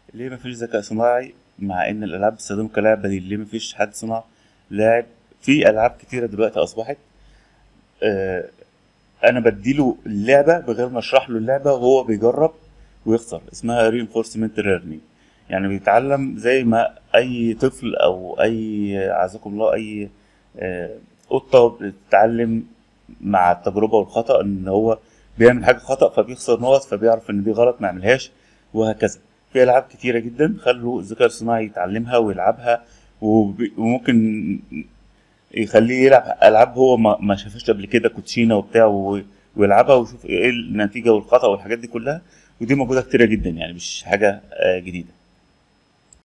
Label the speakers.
Speaker 1: ليه مفيش ذكاء صناعي مع ان الالعاب بتستخدمه كلاعب بديل ليه مفيش حد صنع لاعب في العاب كتيره دلوقتي اصبحت آه انا بديله اللعبه بغير ما اشرح له اللعبه وهو بيجرب ويخسر اسمها reinforcement learning يعني بيتعلم زي ما اي طفل او اي عزكم الله اي آه، قطه بتتعلم مع التجربه والخطا ان هو بيعمل حاجه خطا فبيخسر نقط فبيعرف ان دي غلط ما يعملهاش وهكذا في العاب كتيره جدا خلوا الذكاء الصناعي يتعلمها ويلعبها وب- وممكن يخليه يلعب العاب هو ما ما شافهاش قبل كده كوتشينه وبتاع و- ويلعبها ويشوف ايه النتيجه والخطا والحاجات دي كلها ودي موجوده كتيره جدا يعني مش حاجه آه، جديده